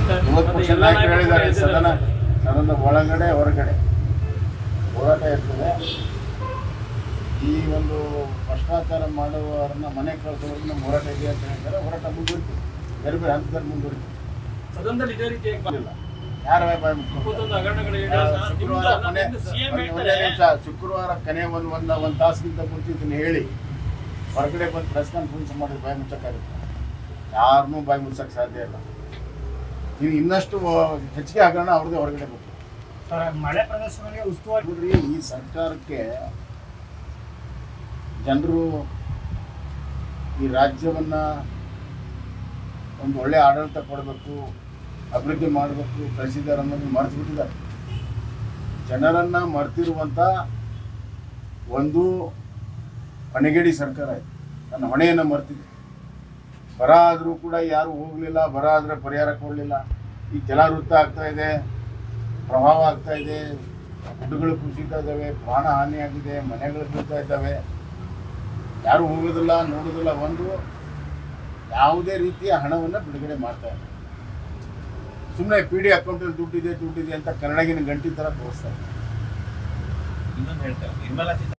ಮತ್ತೆ ಇವತ್ತು ಮತ್ತೆ ಪಕ್ಷದ ಎಲ್ಲ ನಾಯಕರು ನಾಯಕರು ಹೇಳಿದ್ದಾರೆ ಇದ್ದಾರೆ. ಸದನ ಸದನದ ಒಳಗಡೆ ಹೊರಗಡೆ ಹೋರಾಟ ಇರ್ತದೆ ಈ ಒಂದು ಭ್ರಷ್ಟಾಚಾರ ಮಾಡುವವರನ್ನ ಮನೆ ಕಳಿಸೋರಿಗೆ ನಮ್ಮ ಹೋರಾಟ ಇದೆ ಅಂತ ಹೇಳ್ತಾರೆ ಹೋರಾಟ ಮುಂದುವರಿತು ಬೇರೆ ಬೇರೆ ಹಂತದಲ್ಲಿ ಮುಂದುವರಿತು ಸದನದಲ್ಲಿ ಇದೇ ರೀತಿಯಾಗಿ ಇಲ್ಲ ಯಾರ ಬಾಯಿ ಮುಚ್ಕೊಂಡು ಇಪ್ಪತ್ತೊಂದು ಹಗರಣಗಳು ಹೇಳಿ ಶುಕ್ರವಾರ ಕೊನೆ ಸಿಎಂ ಒಂದೇ ಹೇಳ್ತಾರೆ ನಿಮಿಷ ಶುಕ್ರವಾರ ಕೊನೆ ಒಂದು ಒಂದು ಒಂದು ತಾಸಿಗಿಂತ ಮುಂಚೆ ಇದನ್ನ ಹೇಳಿ ಹೊರಗಡೆ ಬಂದು ಪ್ರೆಸ್ ಕಾನ್ಫರೆನ್ಸ್ ಮಾಡಿದ್ರೆ ಬಾಯಿ ಮುಚ್ಚಕ್ಕಾಗುತ್ತೆ ಯಾರನ್ನೂ ಬಾಯಿ ಮುಚ್ಚಕ್ಕೆ ಸಾಧ್ಯ ಇಲ್ಲ ನೀವು ಇನ್ನಷ್ಟು ಹೆಚ್ಚಿಗೆ ಹಗರಣ ಅವ್ರದ್ದೇ ಹೊರಗಡೆ ಬರ್ತಾರೆ ಸರ್, ಮಳೆ ಪ್ರದರ್ಶನಕ್ಕೆ ಉಸ್ತುವಾರಿ ನೋಡ್ರಿ ಈ ಸರ್ಕಾರಕ್ಕೆ ಜನರು ಈ ರಾಜ್ಯವನ್ನ ಒಂದು ಒಳ್ಳೆ ಆಡಳಿತ ಕೊಡಬೇಕು ಅಭಿವೃದ್ಧಿ ಮಾಡಬೇಕು ಕಳಿಸಿದ್ದಾರೆ ಅನ್ನೋದು ಮರೆತು ಬಿಟ್ಟಿದ್ದಾರೆ ಜನರನ್ನ ಮರ್ತಿರುವಂತ ಒಂದು ಹೊಣೆಗೇಡಿ ಸರ್ಕಾರ ಇದೆ ತನ್ನ ಹೊಣೆಯನ್ನು ಮರ್ತಿದೆ ಬರ ಆದರೂ ಕೂಡ ಯಾರು ಹೋಗಲಿಲ್ಲ ಬರ ಆದರೆ ಪರಿಹಾರ ಕೊಡಲಿಲ್ಲ ಈ ಜಲಾವೃತ ಆಗ್ತಾ ಇದೆ ಪ್ರವಾಹ ಆಗ್ತಾ ಇದೆ ಗುಡ್ಡಗಳು ಕುಸಿತಾ ಇದ್ದಾವೆ ಪ್ರಾಣ ಹಾನಿಯಾಗಿದೆ ಮನೆಗಳು ಬೀಳ್ತಾ ಇದ್ದಾವೆ ಯಾರು ಹೋಗೋದಿಲ್ಲ ನೋಡೋದಿಲ್ಲ ಒಂದು ಯಾವುದೇ ರೀತಿಯ ಹಣವನ್ನು ಬಿಡುಗಡೆ ಮಾಡ್ತಾ ಇಲ್ಲ ಸುಮ್ಮನೆ ಪಿ ಡಿ ಅಕೌಂಟಲ್ಲಿ ದುಡ್ಡಿದೆ ದುಡ್ಡಿದೆ ಅಂತ ಕನ್ನಡಗಿನ ಗಂಟಿ ಥರ ತೋರಿಸ್ತಾ ಇದ್ದಾರೆ ಇನ್ನೊಂದು ಹೇಳ್ತಾರೆ ನಿರ್ಮಲಾ ಸೀತಾರಾಮನ್